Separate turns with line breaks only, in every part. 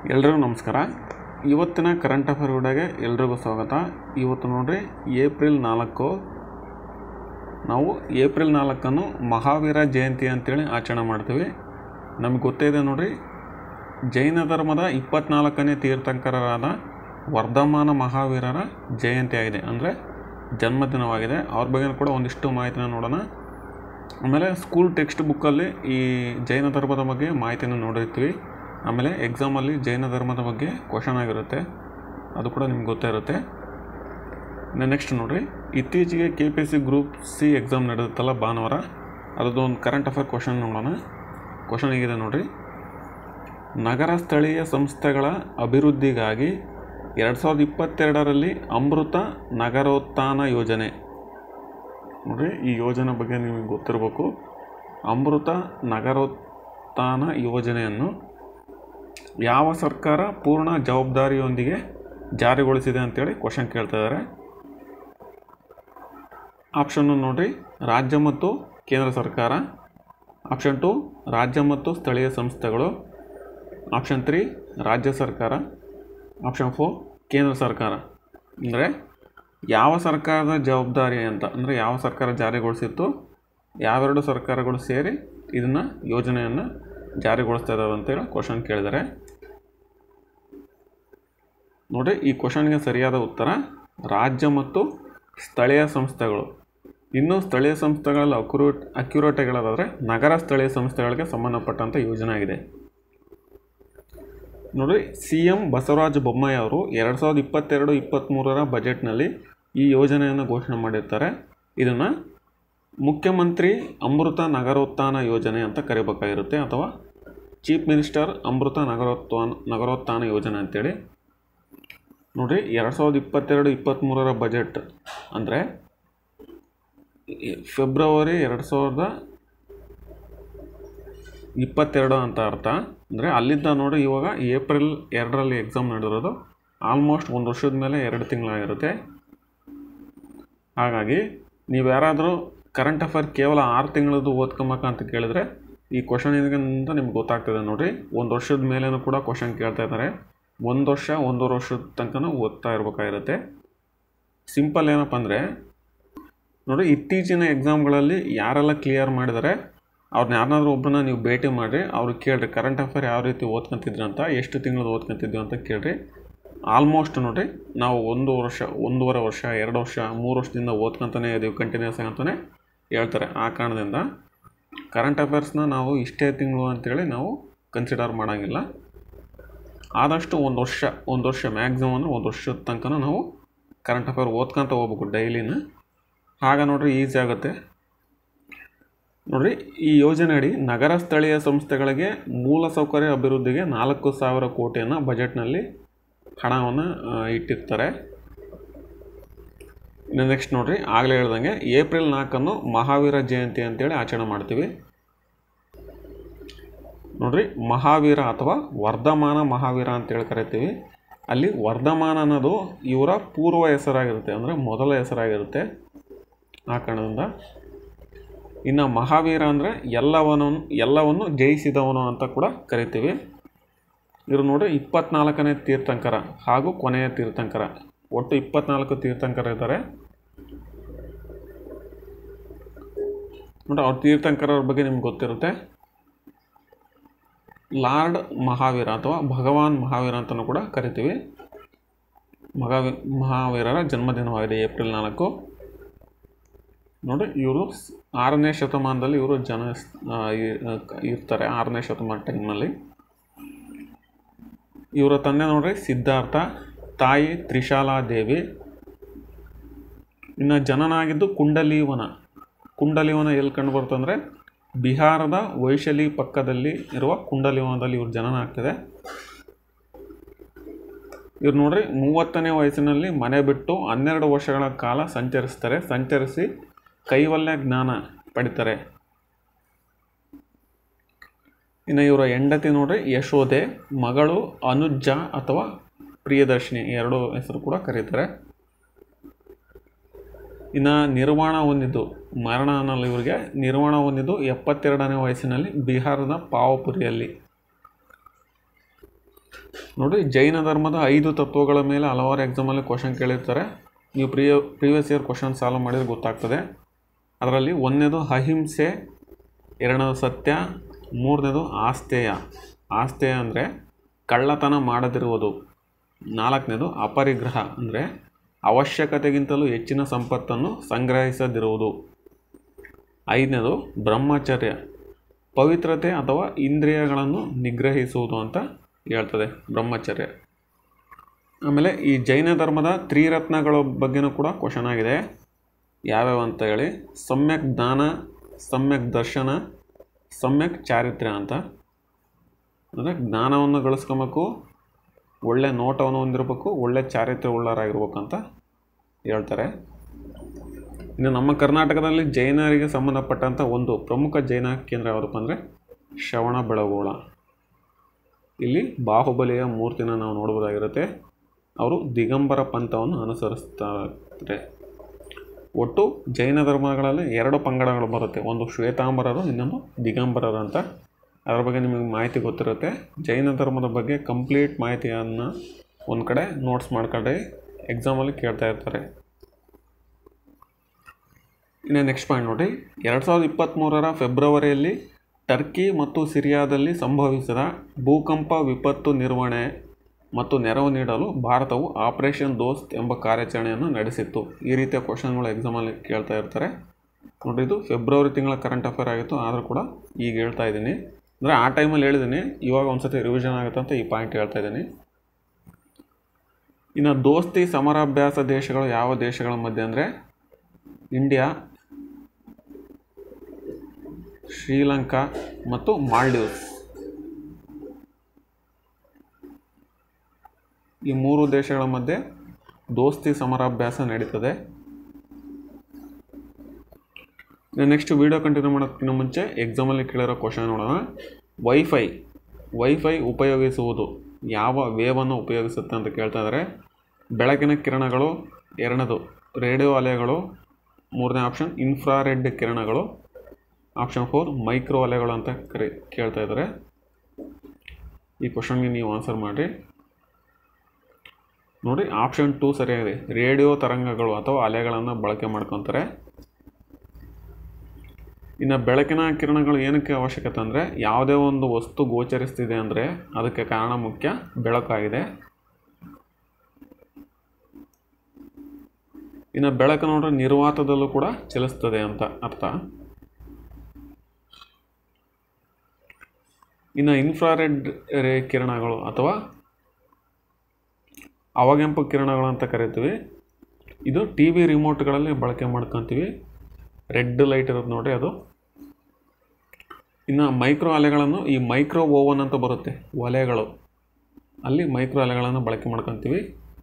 ಎಲ್ರಿಗೂ ನಮಸ್ಕಾರ ಇವತ್ತಿನ ಕರೆಂಟ್ ಅಫೇರ್ ವಿಡಿಯೋಗೆ ಎಲ್ರಿಗೂ ಸ್ವಾಗತ ಇವತ್ತು ನೋಡ್ರಿ ಏಪ್ರಿಲ್ ನಾಲ್ಕು ನಾವು ಏಪ್ರಿಲ್ ನಾಲ್ಕನ್ನು ಮಹಾವೀರ ಜಯಂತಿ ಅಂತೇಳಿ ಆಚರಣೆ ಮಾಡ್ತೀವಿ ನಮ್ಗೆ ಗೊತ್ತೇ ಇದೆ ನೋಡ್ರಿ ಜೈನ ಧರ್ಮದ ಇಪ್ಪತ್ನಾಲ್ಕನೇ ತೀರ್ಥಂಕರರಾದ ವರ್ಧಮಾನ ಮಹಾವೀರರ ಜಯಂತಿ ಆಗಿದೆ ಅಂದರೆ ಜನ್ಮದಿನವಾಗಿದೆ ಅವ್ರ ಬಗ್ಗೆ ಕೂಡ ಒಂದಿಷ್ಟು ಮಾಹಿತಿನ ನೋಡೋಣ ಆಮೇಲೆ ಸ್ಕೂಲ್ ಟೆಕ್ಸ್ಟ್ ಬುಕ್ಕಲ್ಲಿ ಈ ಜೈನ ಧರ್ಮದ ಬಗ್ಗೆ ಮಾಹಿತಿನ ನೋಡಿರ್ತೀವಿ ಆಮೇಲೆ ಎಕ್ಸಾಮಲ್ಲಿ ಜೈನ ಧರ್ಮದ ಬಗ್ಗೆ ಕ್ವಶನ್ ಆಗಿರುತ್ತೆ ಅದು ಕೂಡ ನಿಮ್ಗೆ ಗೊತ್ತೇ ಇರುತ್ತೆ ನೆಕ್ಸ್ಟ್ ನೋಡಿರಿ ಇತ್ತೀಚೆಗೆ K P S C group C exam ನಡೆಯುತ್ತಲ್ಲ ಭಾನುವಾರ ಅದರದ್ದು ಒಂದು ಕರೆಂಟ್ ಅಫೇರ್ ಕ್ವಶನ್ ನೋಡೋಣ ಕ್ವಶನ್ ಹೇಗಿದೆ ನೋಡಿರಿ ನಗರ ಸ್ಥಳೀಯ ಸಂಸ್ಥೆಗಳ ಅಭಿವೃದ್ಧಿಗಾಗಿ ಎರಡು ಸಾವಿರದ ಇಪ್ಪತ್ತೆರಡರಲ್ಲಿ ಅಮೃತ ನಗರೋತ್ಥಾನ ಯೋಜನೆ ನೋಡಿರಿ ಈ ಯೋಜನೆ ಬಗ್ಗೆ ನಿಮಗೆ ಗೊತ್ತಿರಬೇಕು ಅಮೃತ ನಗರೋತ್ಥಾನ ಯೋಜನೆಯನ್ನು ಯಾವ ಸರ್ಕಾರ ಪೂರ್ಣ ಜವಾಬ್ದಾರಿಯೊಂದಿಗೆ ಜಾರಿಗೊಳಿಸಿದೆ ಅಂತೇಳಿ ಕ್ವಶನ್ ಕೇಳ್ತಾ ಇದ್ದಾರೆ ಆಪ್ಷನ್ನು ನೋಡಿರಿ ರಾಜ್ಯ ಮತ್ತು ಕೇಂದ್ರ ಸರ್ಕಾರ ಆಪ್ಷನ್ ಟು ರಾಜ್ಯ ಮತ್ತು ಸ್ಥಳೀಯ ಸಂಸ್ಥೆಗಳು ಆಪ್ಷನ್ ತ್ರೀ ರಾಜ್ಯ ಸರ್ಕಾರ ಆಪ್ಷನ್ ಫೋರ್ ಕೇಂದ್ರ ಸರ್ಕಾರ ಅಂದರೆ ಯಾವ ಸರ್ಕಾರದ ಜವಾಬ್ದಾರಿ ಅಂತ ಅಂದರೆ ಯಾವ ಸರ್ಕಾರ ಜಾರಿಗೊಳಿಸಿತ್ತು ಯಾವೆರಡು ಸರ್ಕಾರಗಳು ಸೇರಿ ಇದನ್ನು ಯೋಜನೆಯನ್ನು ಜಾರಿಗೊಳಿಸ್ತಾ ಇದ್ದಾವೆ ಅಂತೇಳಿ ಕ್ವಶನ್ ಕೇಳಿದ್ದಾರೆ ನೋಡಿ ಈ ಕ್ವಶನ್ಗೆ ಸರಿಯಾದ ಉತ್ತರ ರಾಜ್ಯ ಮತ್ತು ಸ್ಥಳೀಯ ಸಂಸ್ಥೆಗಳು ಇನ್ನು ಸ್ಥಳೀಯ ಸಂಸ್ಥೆಗಳಲ್ಲಿ ಅಕ್ಯುರೇಟ್ ಅಕ್ಯುರೇಟ್ ಹೇಳೋದಾದರೆ ನಗರ ಸ್ಥಳೀಯ ಸಂಸ್ಥೆಗಳಿಗೆ ಸಂಬಂಧಪಟ್ಟಂಥ ಯೋಜನೆ ಆಗಿದೆ ನೋಡಿ ಸಿ ಎಂ ಬಸವರಾಜ ಬೊಮ್ಮಾಯಿ ಅವರು ಎರಡು ಸಾವಿರದ ಇಪ್ಪತ್ತೆರಡು ಇಪ್ಪತ್ತ್ಮೂರರ ಬಜೆಟ್ನಲ್ಲಿ ಈ ಯೋಜನೆಯನ್ನು ಘೋಷಣೆ ಮಾಡಿರ್ತಾರೆ ಇದನ್ನು ಮುಖ್ಯಮಂತ್ರಿ ಅಮೃತ ನಗರೋತ್ಥಾನ ಯೋಜನೆ ಅಂತ ಕರಿಬೇಕಾಗಿರುತ್ತೆ ಅಥವಾ ಚೀಫ್ ಮಿನಿಸ್ಟರ್ ಅಮೃತ ನಗರೋತ್ಥಾನ ನಗರೋತ್ಥಾನ ಯೋಜನೆ ಅಂತೇಳಿ ನೋಡಿ ಎರಡು ಸಾವಿರದ ಇಪ್ಪತ್ತೆರಡು ಇಪ್ಪತ್ತ್ಮೂರರ ಬಜೆಟ್ ಅಂದರೆ ಫೆಬ್ರವರಿ ಎರಡು ಸಾವಿರದ ಇಪ್ಪತ್ತೆರಡು ಅಂತ ಅರ್ಥ ಅಂದರೆ ಅಲ್ಲಿಂದ ನೋಡಿ ಇವಾಗ ಏಪ್ರಿಲ್ ಎರಡರಲ್ಲಿ ಎಕ್ಸಾಮ್ ನಡೆದಿರೋದು ಆಲ್ಮೋಸ್ಟ್ ಒಂದು ವರ್ಷದ ಮೇಲೆ ಎರಡು ತಿಂಗಳಾಗಿರುತ್ತೆ ಹಾಗಾಗಿ ನೀವು ಯಾರಾದರೂ ಕರೆಂಟ್ ಅಫೇರ್ ಕೇವಲ ಆರು ತಿಂಗಳದ್ದು ಓದ್ಕೊಂಬಕ ಅಂತ ಕೇಳಿದ್ರೆ ಈ ಕ್ವಶನ್ ಇಂದ ನಿಮ್ಗೆ ಗೊತ್ತಾಗ್ತದೆ ನೋಡಿರಿ ಒಂದು ವರ್ಷದ ಮೇಲೇನೂ ಕೂಡ ಕ್ವಶನ್ ಕೇಳ್ತಾ ಇದ್ದಾರೆ ಒಂದು ವರ್ಷ ಒಂದೂವರೆ ವರ್ಷದ ತನಕ ಓದ್ತಾ ಇರಬೇಕಾಗಿರುತ್ತೆ ಸಿಂಪಲ್ ಏನಪ್ಪ ಅಂದರೆ ನೋಡಿ ಇತ್ತೀಚಿನ ಎಕ್ಸಾಮ್ಗಳಲ್ಲಿ ಯಾರೆಲ್ಲ ಕ್ಲಿಯರ್ ಮಾಡಿದ್ದಾರೆ ಅವ್ರನ್ನ ಯಾರನ್ನಾದ್ರೂ ಒಬ್ಬರನ್ನ ನೀವು ಭೇಟಿ ಮಾಡಿರಿ ಅವ್ರಿಗೆ ಕೇಳಿರಿ ಕರೆಂಟ್ ಅಫೇರ್ ಯಾವ ರೀತಿ ಓದ್ಕೊಂತಿದ್ರಿ ಅಂತ ಎಷ್ಟು ತಿಂಗಳು ಓದ್ಕೊಂತಿದ್ವಿ ಅಂತ ಕೇಳಿರಿ ಆಲ್ಮೋಸ್ಟ್ ನೋಡಿರಿ ನಾವು ಒಂದು ವರ್ಷ ಒಂದೂವರೆ ವರ್ಷ ಎರಡು ವರ್ಷ ಮೂರು ವರ್ಷದಿಂದ ಓದ್ಕೊಂತಾನೆ ಇದೀವಿ ಕಂಟಿನ್ಯೂಸ್ ಅಂತಲೇ ಹೇಳ್ತಾರೆ ಆ ಕಾರಣದಿಂದ ಕರೆಂಟ್ ಅಫೇರ್ಸ್ನ ನಾವು ಇಷ್ಟೇ ತಿಂಗಳು ಅಂತೇಳಿ ನಾವು ಕನ್ಸಿಡರ್ ಮಾಡೋಂಗಿಲ್ಲ ಆದಷ್ಟು ಒಂದು ವರ್ಷ ಒಂದು ವರ್ಷ ಮ್ಯಾಕ್ಸಿಮಮ್ ಅಂದರೆ ಒಂದು ವರ್ಷದ ತನಕ ನಾವು ಕರೆಂಟ್ ಅಫೇರ್ ಓದ್ಕೊಂತ ಹೋಗ್ಬೇಕು ಡೈಲಿನ ಆಗ ನೋಡ್ರಿ ಈಸಿ ಆಗುತ್ತೆ ನೋಡ್ರಿ ಈ ಯೋಜನೆ ಅಡಿ ನಗರ ಸ್ಥಳೀಯ ಸಂಸ್ಥೆಗಳಿಗೆ ಮೂಲಸೌಕರ್ಯ ಅಭಿವೃದ್ಧಿಗೆ ನಾಲ್ಕು ಸಾವಿರ ಕೋಟಿಯನ್ನು ಬಜೆಟ್ನಲ್ಲಿ ಹಣವನ್ನು ಇಟ್ಟಿರ್ತಾರೆ ನೆಕ್ಸ್ಟ್ ನೋಡ್ರಿ ಆಗಲೇ ಹೇಳ್ದಂಗೆ ಏಪ್ರಿಲ್ ನಾಲ್ಕನ್ನು ಮಹಾವೀರ ಜಯಂತಿ ಅಂತೇಳಿ ಆಚರಣೆ ಮಾಡ್ತೀವಿ ನೋಡ್ರಿ ಮಹಾವೀರ ಅಥವಾ ವರ್ಧಮಾನ ಮಹಾವೀರ ಅಂತೇಳಿ ಕರಿತೀವಿ ಅಲ್ಲಿ ವರ್ಧಮಾನ ಅನ್ನೋದು ಇವರ ಪೂರ್ವ ಹೆಸರಾಗಿರುತ್ತೆ ಅಂದರೆ ಮೊದಲ ಹೆಸರಾಗಿರುತ್ತೆ ಆ ಕಾರಣದಿಂದ ಇನ್ನು ಮಹಾವೀರ ಅಂದರೆ ಎಲ್ಲವನು ಎಲ್ಲವನ್ನು ಜಯಿಸಿದವನು ಅಂತ ಕೂಡ ಕರಿತೀವಿ ಇವರು ನೋಡಿ ಇಪ್ಪತ್ನಾಲ್ಕನೇ ತೀರ್ಥಂಕರ ಹಾಗೂ ಕೊನೆಯ ತೀರ್ಥಂಕರ ಒಟ್ಟು ಇಪ್ಪತ್ನಾಲ್ಕು ತೀರ್ಥಂಕರ ಇದ್ದಾರೆ ನೋಡಿ ಅವ್ರ ತೀರ್ಥಂಕರರ ಬಗ್ಗೆ ನಿಮ್ಗೆ ಗೊತ್ತಿರುತ್ತೆ ಲಾರ್ಡ್ ಮಹಾವೀರ ಅಥವಾ ಭಗವಾನ್ ಮಹಾವೀರ ಅಂತಲೂ ಕೂಡ ಕರಿತೀವಿ ಮಹಾವಿ ಮಹಾವೀರರ ಜನ್ಮದಿನವಾಗಿದೆ ಏಪ್ರಿಲ್ ನಾಲ್ಕು ನೋಡಿ ಇವರು ಆರನೇ ಶತಮಾನದಲ್ಲಿ ಇವರು ಜನ ಇರ್ತಾರೆ ಆರನೇ ಶತಮಾನ ಟೈಮ್ನಲ್ಲಿ ಇವರ ತಂದೆ ನೋಡ್ರಿ ಸಿದ್ಧಾರ್ಥ ತಾಯಿ ತ್ರಿಶಾಲಾ ದೇವಿ ಇನ್ನು ಜನನ ಆಗಿದ್ದು ಕುಂಡಲಿವನ ಕುಂಡಲಿವನ ಎಲ್ಲಿ ಕಂಡು ಬರ್ತಂದರೆ ಬಿಹಾರದ ವೈಶಾಲಿ ಪಕ್ಕದಲ್ಲಿ ಇರುವ ಕುಂಡಲಿವನದಲ್ಲಿ ಇವ್ರ ಜನನ ಆಗ್ತದೆ ಇವ್ರು ನೋಡ್ರಿ ಮೂವತ್ತನೇ ವಯಸ್ಸಿನಲ್ಲಿ ಮನೆ ಬಿಟ್ಟು ಹನ್ನೆರಡು ವರ್ಷಗಳ ಕಾಲ ಸಂಚರಿಸ್ತಾರೆ ಸಂಚರಿಸಿ ಕೈವಲ್ಯ ಜ್ಞಾನ ಪಡಿತಾರೆ ಇನ್ನು ಇವರ ಹೆಂಡತಿ ನೋಡ್ರಿ ಯಶೋದೆ ಮಗಳು ಅನುಜ್ಜ ಅಥವಾ ಪ್ರಿಯದರ್ಶಿನಿ ಎರಡು ಹೆಸರು ಕೂಡ ಕರೀತಾರೆ ಇನ್ನು ನಿರ್ವಾಣ ಹೊಂದಿದ್ದು ಮರಣ ಅನ್ನಲ್ಲ ಇವರಿಗೆ ನಿರ್ವಾಣ ಹೊಂದಿದ್ದು ಎಪ್ಪತ್ತೆರಡನೇ ವಯಸ್ಸಿನಲ್ಲಿ ಬಿಹಾರದ ಪಾವಪುರಿಯಲ್ಲಿ ನೋಡಿ ಜೈನ ಧರ್ಮದ ಐದು ತತ್ವಗಳ ಮೇಲೆ ಹಲವಾರು ಎಕ್ಸಾಮಲ್ಲಿ ಕ್ವಶನ್ ಕೇಳಿರ್ತಾರೆ ನೀವು ಪ್ರಿಯ ಪ್ರೀವಿಯಸ್ ಇಯರ್ ಕ್ವಶನ್ ಸಾಲ್ವ್ ಮಾಡಿದ್ರೆ ಗೊತ್ತಾಗ್ತದೆ ಅದರಲ್ಲಿ ಒಂದನೇದು ಅಹಿಂಸೆ ಎರಡನೇದು ಸತ್ಯ ಮೂರನೇದು ಆಸ್ತೇಯ ಆಸ್ತೇಯ ಅಂದರೆ ಕಳ್ಳತನ ಮಾಡದಿರುವುದು ನಾಲ್ಕನೇದು ಅಪರಿಗ್ರಹ ಅಂದರೆ ಅವಶ್ಯಕತೆಗಿಂತಲೂ ಹೆಚ್ಚಿನ ಸಂಪತ್ತನ್ನು ಸಂಗ್ರಹಿಸದಿರುವುದು ಐದನೇದು ಬ್ರಹ್ಮಚರ್ಯ ಪವಿತ್ರತೆ ಅಥವಾ ಇಂದ್ರಿಯಗಳನ್ನು ನಿಗ್ರಹಿಸುವುದು ಅಂತ ಹೇಳ್ತದೆ ಬ್ರಹ್ಮಚರ್ಯ ಆಮೇಲೆ ಈ ಜೈನ ಧರ್ಮದ ತ್ರಿರತ್ನಗಳ ಬಗ್ಗೆನೂ ಕೂಡ ಕ್ವಶನ್ ಆಗಿದೆ ಯಾವ್ಯಾವ ಅಂತ ಹೇಳಿ ಸಮ್ಯಕ್ ಜ್ಞಾನ ಸಮ್ಯಕ್ ದರ್ಶನ ಸಮ್ಯಕ್ ಚಾರಿತ್ರ್ಯ ಅಂತ ಅಂದರೆ ಜ್ಞಾನವನ್ನು ಗಳಿಸ್ಕೊಬೇಕು ಒಳ್ಳೆ ನೋಟವನ್ನು ಹೊಂದಿರಬೇಕು ಒಳ್ಳೆ ಚಾರಿತ್ರ್ಯ ಉಳ್ಳವರಾಗಿರ್ಬೇಕು ಅಂತ ಹೇಳ್ತಾರೆ ಇನ್ನು ನಮ್ಮ ಕರ್ನಾಟಕದಲ್ಲಿ ಜೈನರಿಗೆ ಸಂಬಂಧಪಟ್ಟಂಥ ಒಂದು ಪ್ರಮುಖ ಜೈನ ಕೇಂದ್ರ ಯಾವುದಪ್ಪ ಅಂದರೆ ಶ್ರವಣ ಬೆಳಗೋಳ ಇಲ್ಲಿ ಬಾಹುಬಲಿಯ ಮೂರ್ತಿನ ನಾವು ನೋಡ್ಬೋದಾಗಿರುತ್ತೆ ಅವರು ದಿಗಂಬರ ಪಂಥವನ್ನು ಅನುಸರಿಸ್ತಾರೆ ಒಟ್ಟು ಜೈನ ಧರ್ಮಗಳಲ್ಲಿ ಎರಡು ಪಂಗಡಗಳು ಬರುತ್ತೆ ಒಂದು ಶ್ವೇತಾಂಬರರು ಇನ್ನೊಂದು ದಿಗಂಬರರು ಅಂತ ಅದರ ಬಗ್ಗೆ ನಿಮಗೆ ಮಾಹಿತಿ ಗೊತ್ತಿರುತ್ತೆ ಜೈನ ಧರ್ಮದ ಬಗ್ಗೆ ಕಂಪ್ಲೀಟ್ ಮಾಹಿತಿಯನ್ನು ಒಂದು ಕಡೆ ನೋಟ್ಸ್ ಮಾಡ್ಕೊಂಡು ಎಕ್ಸಾಮಲ್ಲಿ ಕೇಳ್ತಾ ಇರ್ತಾರೆ ಇನ್ನು ನೆಕ್ಸ್ಟ್ ಪಾಯಿಂಟ್ ನೋಡಿ ಎರಡು ಸಾವಿರದ ಇಪ್ಪತ್ತ್ಮೂರರ ಫೆಬ್ರವರಿಯಲ್ಲಿ ಟರ್ಕಿ ಮತ್ತು ಸಿರಿಯಾದಲ್ಲಿ ಸಂಭವಿಸಿದ ಭೂಕಂಪ ವಿಪತ್ತು ನಿರ್ವಹಣೆ ಮತ್ತು ನೆರವು ನೀಡಲು ಭಾರತವು ಆಪರೇಷನ್ ದೋಸ್ತ್ ಎಂಬ ಕಾರ್ಯಾಚರಣೆಯನ್ನು ನಡೆಸಿತ್ತು ಈ ರೀತಿಯ ಕ್ವಶನ್ಗಳು ಎಕ್ಸಾಮಲ್ಲಿ ಕೇಳ್ತಾ ಇರ್ತಾರೆ ನೋಡಿ ಇದು ಫೆಬ್ರವರಿ ತಿಂಗಳ ಕರೆಂಟ್ ಅಫೇರ್ ಆಗಿತ್ತು ಆದರೂ ಕೂಡ ಈಗ ಹೇಳ್ತಾ ಇದ್ದೀನಿ ಅಂದರೆ ಆ ಟೈಮಲ್ಲಿ ಹೇಳಿದ್ದೀನಿ ಇವಾಗ ಒಂದ್ಸತಿ ರಿವಿಷನ್ ಆಗುತ್ತೆ ಅಂತ ಈ ಪಾಯಿಂಟ್ ಹೇಳ್ತಾ ಇದ್ದೀನಿ ಇನ್ನು ದೋಸ್ತಿ ಸಮರಾಭ್ಯಾಸ ದೇಶಗಳು ಯಾವ ದೇಶಗಳ ಮಧ್ಯೆ ಅಂದರೆ ಇಂಡಿಯಾ ಶ್ರೀಲಂಕಾ ಮತ್ತು ಮಾಲ್ಡೀವ್ಸ್ ಈ ಮೂರು ದೇಶಗಳ ಮಧ್ಯೆ ದೋಸ್ತಿ ಸಮರಾಭ್ಯಾಸ ನಡೀತದೆ ನೆಕ್ಸ್ಟ್ ವಿಡಿಯೋ ಕಂಟಿನ್ಯೂ ಮಾಡೋಕ್ಕಿಂತ ಮುಂಚೆ ಎಕ್ಸಾಮಲ್ಲಿ ಕೇಳಿರೋ ಕ್ವಶನ್ ನೋಡೋಣ ವೈಫೈ ವೈಫೈ ಉಪಯೋಗಿಸುವುದು ಯಾವ ವೇವನ್ನು ಉಪಯೋಗಿಸುತ್ತೆ ಅಂತ ಕೇಳ್ತಾ ಇದ್ದಾರೆ ಬೆಳಕಿನ ಕಿರಣಗಳು ಎರಡನೇದು ರೇಡಿಯೋ ಅಲೆಗಳು ಮೂರನೇ ಆಪ್ಷನ್ ಇನ್ಫ್ರಾರೆಡ್ ಕಿರಣಗಳು ಆಪ್ಷನ್ ಫೋರ್ ಮೈಕ್ರೋ ಅಲೆಗಳು ಅಂತ ಕರಿ ಕೇಳ್ತಾ ಇದ್ದಾರೆ ಈ ಕ್ವಶನ್ಗೆ ನೀವು ಆನ್ಸರ್ ಮಾಡಿ ನೋಡಿ ಆಪ್ಷನ್ ಟೂ ಸರಿಯಾಗಿದೆ ರೇಡಿಯೋ ತರಂಗಗಳು ಅಥವಾ ಅಲೆಗಳನ್ನು ಬಳಕೆ ಮಾಡ್ಕೊತಾರೆ ಇನ್ನು ಬೆಳಕಿನ ಕಿರಣಗಳು ಏನಕ್ಕೆ ಅವಶ್ಯಕತೆ ಅಂದರೆ ಯಾವುದೇ ಒಂದು ವಸ್ತು ಗೋಚರಿಸ್ತಿದೆ ಅಂದರೆ ಅದಕ್ಕೆ ಕಾರಣ ಮುಖ್ಯ ಬೆಳಕಾಗಿದೆ ಇನ್ನು ಬೆಳಕು ನೋಡ್ರೆ ನಿರ್ವಾತದಲ್ಲೂ ಕೂಡ ಚಲಿಸ್ತದೆ ಅಂತ ಅರ್ಥ ಇನ್ನು ಇನ್ಫ್ರಾರೆಡ್ ರೇ ಕಿರಣಗಳು ಅಥವಾ ಅವಗೆಂಪು ಕಿರಣಗಳು ಅಂತ ಕರಿತೀವಿ ಇದು ಟಿ ವಿ ರಿಮೋಟ್ಗಳಲ್ಲಿ ಬಳಕೆ ಮಾಡ್ಕೊತೀವಿ ರೆಡ್ ಲೈಟ್ ಇರೋದು ನೋಡಿರಿ ಅದು ಇನ್ನು ಮೈಕ್ರೋ ಅಲೆಗಳನ್ನು ಈ ಮೈಕ್ರೋ ಓವನ್ ಅಂತ ಬರುತ್ತೆ ಒಲೆಗಳು ಅಲ್ಲಿ ಮೈಕ್ರೋ ಅಲೆಗಳನ್ನು ಬಳಕೆ ಮಾಡ್ಕೊತೀವಿ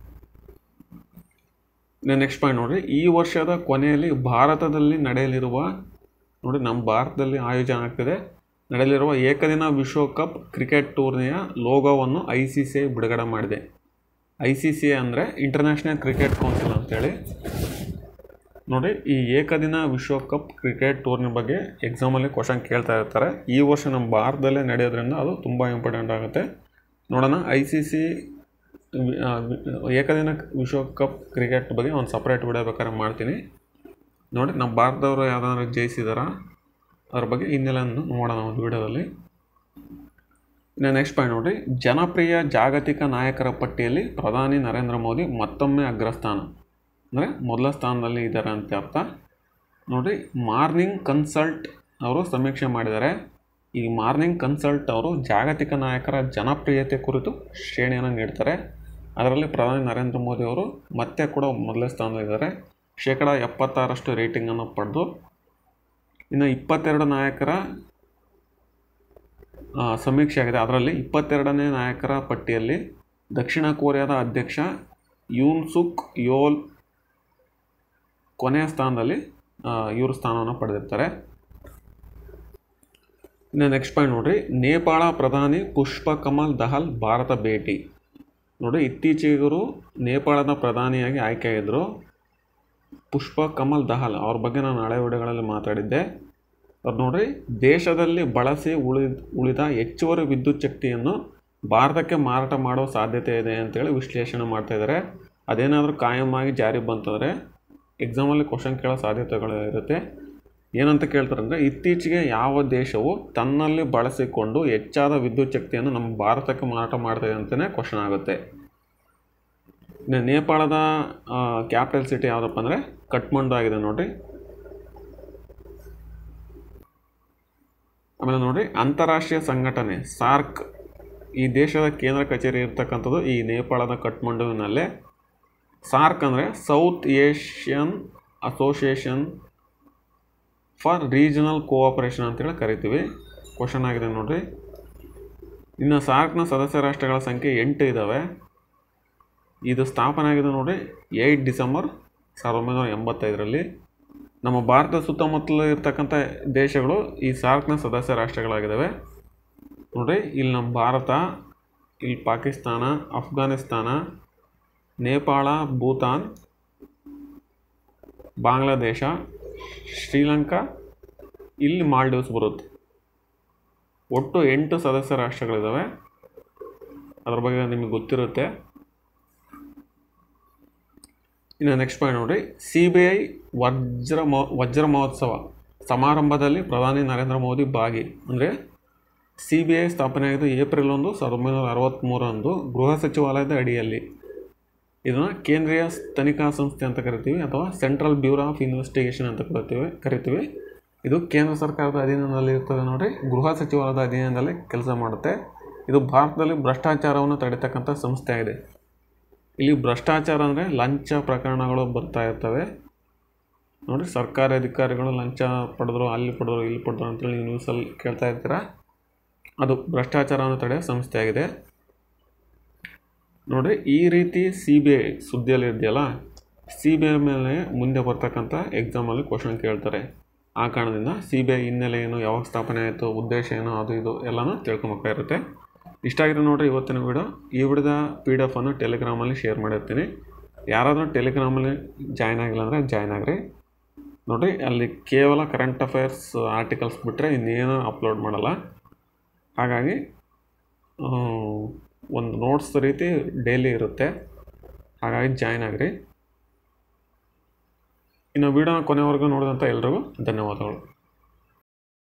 ನೆಕ್ಸ್ಟ್ ಪಾಯಿಂಟ್ ನೋಡಿರಿ ಈ ವರ್ಷದ ಕೊನೆಯಲ್ಲಿ ಭಾರತದಲ್ಲಿ ನಡೆಯಲಿರುವ ನೋಡಿ ನಮ್ಮ ಭಾರತದಲ್ಲಿ ಆಯೋಜನೆ ಆಗ್ತಿದೆ ನಡೆಯಲಿರುವ ಏಕದಿನ ವಿಶ್ವಕಪ್ ಕ್ರಿಕೆಟ್ ಟೂರ್ನಿಯ ಲೋಗೋವನ್ನು ಐ ಸಿ ಸಿ ಐ ಬಿಡುಗಡೆ ಮಾಡಿದೆ ಐ ಸಿ ಸಿ ಅಂದರೆ ಇಂಟರ್ನ್ಯಾಷನಲ್ ಕ್ರಿಕೆಟ್ ಕೌನ್ಸಿಲ್ ಅಂತೇಳಿ ನೋಡಿ ಈ ಏಕದಿನ ವಿಶ್ವಕಪ್ ಕ್ರಿಕೆಟ್ ಟೂರ್ನಿ ಬಗ್ಗೆ ಎಕ್ಸಾಮಲ್ಲಿ ಕ್ವಶನ್ ಕೇಳ್ತಾ ಇರ್ತಾರೆ ಈ ವರ್ಷ ನಮ್ಮ ಭಾರತದಲ್ಲೇ ನಡೆಯೋದ್ರಿಂದ ಅದು ತುಂಬ ಇಂಪಾರ್ಟೆಂಟ್ ಆಗುತ್ತೆ ನೋಡೋಣ ಐ ಸಿ ಸಿ ಏಕದಿನ ವಿಶ್ವಕಪ್ ಕ್ರಿಕೆಟ್ ಬಗ್ಗೆ ಒಂದು ಸಪ್ರೇಟ್ ವಿಡಿಯೋ ಬೇಕಾದ್ರೆ ಮಾಡ್ತೀನಿ ನೋಡಿ ನಮ್ಮ ಭಾರತದವರು ಯಾವ್ದಾದ್ರು ಜಯಿಸಿದಾರ ಅದ್ರ ಬಗ್ಗೆ ಇನ್ನೆಲ್ಲನ್ನು ನೋಡೋಣ ಒಂದು ವಿಡಿಯೋದಲ್ಲಿ ಇನ್ನು ನೆಕ್ಸ್ಟ್ ಪಾಯಿಂಟ್ ನೋಡಿರಿ ಜನಪ್ರಿಯ ಜಾಗತಿಕ ನಾಯಕರ ಪಟ್ಟಿಯಲ್ಲಿ ಪ್ರಧಾನಿ ನರೇಂದ್ರ ಮೋದಿ ಮತ್ತೊಮ್ಮೆ ಅಗ್ರಸ್ಥಾನ ಅಂದರೆ ಮೊದಲ ಸ್ಥಾನದಲ್ಲಿ ಇದ್ದಾರೆ ಅಂತ ಅರ್ಥ ನೋಡಿರಿ ಮಾರ್ನಿಂಗ್ ಕನ್ಸಲ್ಟ್ ಅವರು ಸಮೀಕ್ಷೆ ಮಾಡಿದ್ದಾರೆ ಈ ಮಾರ್ನಿಂಗ್ ಕನ್ಸಲ್ಟ್ ಅವರು ಜಾಗತಿಕ ನಾಯಕರ ಜನಪ್ರಿಯತೆ ಕುರಿತು ಶ್ರೇಣಿಯನ್ನು ನೀಡ್ತಾರೆ ಅದರಲ್ಲಿ ಪ್ರಧಾನಿ ನರೇಂದ್ರ ಮೋದಿ ಅವರು ಮತ್ತೆ ಕೂಡ ಮೊದಲನೇ ಸ್ಥಾನದಲ್ಲಿದ್ದಾರೆ ಶೇಕಡ ಎಪ್ಪತ್ತಾರಷ್ಟು ರೇಟಿಂಗನ್ನು ಪಡೆದು ಇನ್ನು ಇಪ್ಪತ್ತೆರಡು ನಾಯಕರ ಸಮೀಕ್ಷೆ ಆಗಿದೆ ಅದರಲ್ಲಿ ಇಪ್ಪತ್ತೆರಡನೇ ನಾಯಕರ ಪಟ್ಟಿಯಲ್ಲಿ ದಕ್ಷಿಣ ಕೊರಿಯಾದ ಅಧ್ಯಕ್ಷ ಯೂನ್ ಸುಕ್ ಯೋಲ್ ಕೊನೆಯ ಸ್ಥಾನದಲ್ಲಿ ಇವರು ಸ್ಥಾನವನ್ನು ಪಡೆದಿರ್ತಾರೆ ಇನ್ನು ನೆಕ್ಸ್ಟ್ ಪಾಯಿಂಟ್ ನೋಡಿರಿ ನೇಪಾಳ ಪ್ರಧಾನಿ ಪುಷ್ಪ ಕಮಲ್ ದಹಲ್ ಭಾರತ ಭೇಟಿ ನೋಡಿ ಇತ್ತೀಚೆಗೂ ನೇಪಾಳದ ಪ್ರಧಾನಿಯಾಗಿ ಆಯ್ಕೆಯಾಗಿದ್ದರು ಪುಷ್ಪ ಕಮಲ್ ದಹಲ್ ಅವ್ರ ಬಗ್ಗೆ ನಾನು ಹಳೆ ವಿಡಿಯೋಗಳಲ್ಲಿ ಮಾತಾಡಿದ್ದೆ ಅವ್ರು ನೋಡ್ರಿ ದೇಶದಲ್ಲಿ ಬಳಸಿ ಉಳಿ ಉಳಿದ ಹೆಚ್ಚುವರಿ ವಿದ್ಯುತ್ ಶಕ್ತಿಯನ್ನು ಭಾರತಕ್ಕೆ ಮಾರಾಟ ಮಾಡೋ ಸಾಧ್ಯತೆ ಇದೆ ಅಂತೇಳಿ ವಿಶ್ಲೇಷಣೆ ಮಾಡ್ತಾ ಇದ್ದಾರೆ ಅದೇನಾದರೂ ಕಾಯಂ ಆಗಿ ಜಾರಿಗೆ ಬಂತಂದರೆ ಎಕ್ಸಾಮಲ್ಲಿ ಕ್ವಶನ್ ಕೇಳೋ ಸಾಧ್ಯತೆಗಳು ಇರುತ್ತೆ ಏನಂತ ಕೇಳ್ತಾರೆ ಅಂದರೆ ಇತ್ತೀಚೆಗೆ ಯಾವ ದೇಶವು ತನ್ನಲ್ಲಿ ಬಳಸಿಕೊಂಡು ಹೆಚ್ಚಾದ ವಿದ್ಯುತ್ ಶಕ್ತಿಯನ್ನು ನಮ್ಮ ಭಾರತಕ್ಕೆ ಮಾರಾಟ ಮಾಡ್ತಾ ಇದೆ ಅಂತಲೇ ಕ್ವಶನ್ ಆಗುತ್ತೆ ಇನ್ನು ನೇಪಾಳದ ಕ್ಯಾಪಿಟಲ್ ಸಿಟಿ ಯಾವುದಪ್ಪ ಅಂದರೆ ಕಟ್ಮಂಡು ಆಗಿದೆ ನೋಡಿರಿ ಆಮೇಲೆ ನೋಡಿರಿ ಅಂತಾರಾಷ್ಟ್ರೀಯ ಸಂಘಟನೆ ಸಾರ್ಕ್ ಈ ದೇಶದ ಕೇಂದ್ರ ಕಚೇರಿ ಇರ್ತಕ್ಕಂಥದ್ದು ಈ ನೇಪಾಳದ ಕಠ್ಮಂಡುವಿನಲ್ಲೇ ಸಾರ್ಕ್ ಅಂದರೆ South Asian association for regional cooperation ಅಂತೇಳಿ ಕರಿತೀವಿ ಕ್ವಶನ್ ಆಗಿದೆ ನೋಡಿರಿ ಇನ್ನು ಸಾರ್ಕ್ನ ಸದಸ್ಯ ರಾಷ್ಟ್ರಗಳ ಸಂಖ್ಯೆ ಎಂಟು ಇದ್ದಾವೆ ಇದು ಸ್ಥಾಪನೆ ಆಗಿದೆ ನೋಡಿ ಏಯ್ಟ್ ಡಿಸೆಂಬರ್ ಸಾವಿರದ ಒಂಬೈನೂರ ಎಂಬತ್ತೈದರಲ್ಲಿ ನಮ್ಮ ಭಾರತ ಸುತ್ತಮುತ್ತಲು ಇರ್ತಕ್ಕಂಥ ದೇಶಗಳು ಈ ಸಾರ್ಕ್ನ ಸದಸ್ಯ ರಾಷ್ಟ್ರಗಳಾಗಿದ್ದಾವೆ ನೋಡಿ ಇಲ್ಲಿ ನಮ್ಮ ಭಾರತ ಇಲ್ಲಿ ಪಾಕಿಸ್ತಾನ ಅಫ್ಘಾನಿಸ್ತಾನ ನೇಪಾಳ ಭೂತಾನ್ ಬಾಂಗ್ಲಾದೇಶ ಶ್ರೀಲಂಕಾ ಇಲ್ಲಿ ಮಾಲ್ಡೀವ್ಸ್ ಬರುತ್ತೆ ಒಟ್ಟು ಎಂಟು ಸದಸ್ಯ ರಾಷ್ಟ್ರಗಳಿದ್ದಾವೆ ಅದ್ರ ಬಗ್ಗೆ ನಿಮಗೆ ಗೊತ್ತಿರುತ್ತೆ ಇನ್ನು ನೆಕ್ಸ್ಟ್ ಪಾಯಿಂಟ್ ನೋಡಿ ಸಿ ಬಿ ಐ ವಜ್ರ ಮಹೋ ವಜ್ರ ಮಹೋತ್ಸವ ಸಮಾರಂಭದಲ್ಲಿ ಪ್ರಧಾನಿ ನರೇಂದ್ರ ಮೋದಿ ಭಾಗಿ ಅಂದರೆ ಸಿ ಬಿ ಐ ಸ್ಥಾಪನೆ ಆಗಿದ್ದು ಏಪ್ರಿಲ್ ಒಂದು ಸಾವಿರದ ಒಂಬೈನೂರ ಅರವತ್ತ್ಮೂರರಂದು ಗೃಹ ಸಚಿವಾಲಯದ ಅಡಿಯಲ್ಲಿ ಇದನ್ನು ಕೇಂದ್ರೀಯ ತನಿಖಾ ಸಂಸ್ಥೆ ಅಂತ ಕರಿತೀವಿ ಅಥವಾ ಸೆಂಟ್ರಲ್ ಬ್ಯೂರೋ ಆಫ್ ಇನ್ವೆಸ್ಟಿಗೇಷನ್ ಅಂತ ಕರಿತೀವಿ ಕರಿತೀವಿ ಇದು ಕೇಂದ್ರ ಸರ್ಕಾರದ ಅಧೀನದಲ್ಲಿ ಇರ್ತದೆ ನೋಡಿ ಗೃಹ ಸಚಿವಾಲಯದ ಅಧೀನದಲ್ಲಿ ಕೆಲಸ ಮಾಡುತ್ತೆ ಇದು ಭಾರತದಲ್ಲಿ ಭ್ರಷ್ಟಾಚಾರವನ್ನು ತಡಿತಕ್ಕಂಥ ಸಂಸ್ಥೆ ಆಗಿದೆ ಇಲ್ಲಿ ಭ್ರಷ್ಟಾಚಾರ ಅಂದರೆ ಲಂಚ ಪ್ರಕರಣಗಳು ಬರ್ತಾ ಇರ್ತವೆ ನೋಡಿ ಸರ್ಕಾರಿ ಅಧಿಕಾರಿಗಳು ಲಂಚ ಪಡೆದ್ರು ಅಲ್ಲಿ ಪಡೆದ್ರು ಇಲ್ಲಿ ಪಡೆದ್ರು ಅಂತೇಳಿ ನೀವು ನ್ಯೂಸಲ್ಲಿ ಕೇಳ್ತಾ ಇರ್ತೀರ ಅದು ಭ್ರಷ್ಟಾಚಾರವನ್ನು ತಡೆಯೋ ಸಂಸ್ಥೆ ಆಗಿದೆ ನೋಡಿ ಈ ರೀತಿ ಸಿ ಬಿ ಐ ಸುದ್ದಿಯಲ್ಲಿ ಇದೆಯಲ್ಲ ಸಿ ಬಿ ಐ ಮೇಲೆ ಮುಂದೆ ಬರ್ತಕ್ಕಂಥ ಎಕ್ಸಾಮಲ್ಲಿ ಕ್ವಶನ್ ಕೇಳ್ತಾರೆ ಆ ಕಾರಣದಿಂದ ಸಿ ಬಿ ಐ ಹಿನ್ನೆಲೆ ಏನು ಯಾವಾಗ ಸ್ಥಾಪನೆ ಆಯಿತು ಉದ್ದೇಶ ಏನು ಅದು ಇದು ಎಲ್ಲನೂ ತಿಳ್ಕೊಬೇಕಾಗಿರುತ್ತೆ ಇಷ್ಟ ಆಗಿದೆ ನೋಡಿರಿ ಇವತ್ತಿನ ವಿಡಿಯೋ ಈ ವಿಡಿಯೋದ ಪಿ ಡಿ ಎಫನ್ನು ಟೆಲಿಗ್ರಾಮಲ್ಲಿ ಶೇರ್ ಮಾಡಿರ್ತೀನಿ ಯಾರಾದರೂ ಟೆಲಿಗ್ರಾಮಲ್ಲಿ ಜಾಯ್ನ್ ಆಗಿಲ್ಲ ಅಂದರೆ ಜಾಯ್ನ್ ಆಗಿರಿ ನೋಡಿರಿ ಅಲ್ಲಿ ಕೇವಲ ಕರೆಂಟ್ ಅಫೇರ್ಸ್ ಆರ್ಟಿಕಲ್ಸ್ ಬಿಟ್ಟರೆ ಇನ್ನೇನು ಅಪ್ಲೋಡ್ ಮಾಡಲ್ಲ ಹಾಗಾಗಿ ಒಂದು ನೋಟ್ಸ್ ರೀತಿ ಡೈಲಿ ಇರುತ್ತೆ ಹಾಗಾಗಿ ಜಾಯ್ನ್ ಆಗಿರಿ ಇನ್ನು ವಿಡಿಯೋನ ಕೊನೆವರೆಗೂ ನೋಡಿದಂಥ ಎಲ್ರಿಗೂ ಧನ್ಯವಾದಗಳು